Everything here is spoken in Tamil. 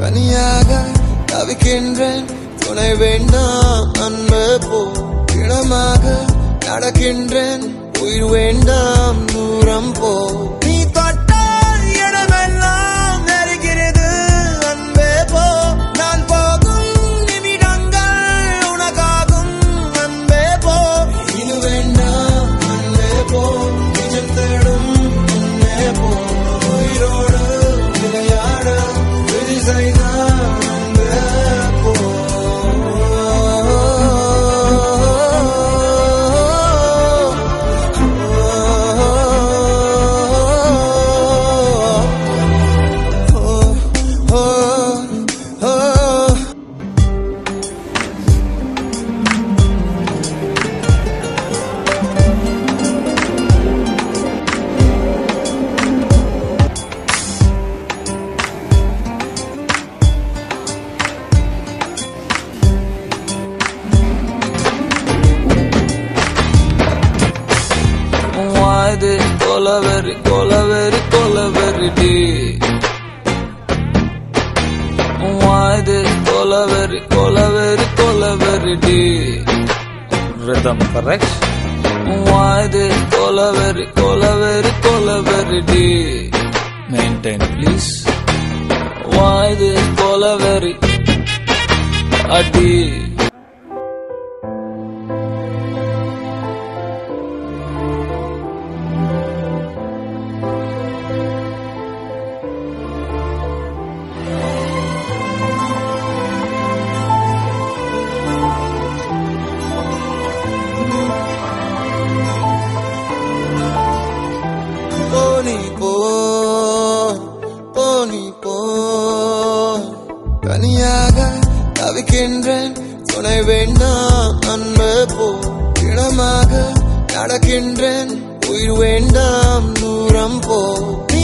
தனியாக தவிக்கின்றேன் துணை வேண்டாம் அன்பு போ இடமாக நடக்கின்றேன் உயிர் வேண்டாம் தூரம் போ நீ தொட்டால் இடமெல்லாம் நெருகிறது அன்பே போ நான் போகும் நிமிடங்கள் உனக்காகும் அன்பே போ இது வேண்டாம் அன்பே போ நிஜம் தேடும் அன்பே போ உயிரோடு விளையாட விதி செய்தான் அன்பே போ வாது கொலவெறி கொலவெறி கொலவெறிடி வாது கொலவெறி கொலவெறி கொலவெறிடி rhythm correct வாது கொலவெறி கொலவெறி கொலவெறிடி maintain please வாது கொலவெறி அடி போனி போ போனி போ தனியாக தவிக்கின்றேன் துணை வேண்டாம் அன்பு போ இடமாக நடக்கின்றேன் உயிர் வேண்டாம் தூரம் போ நீ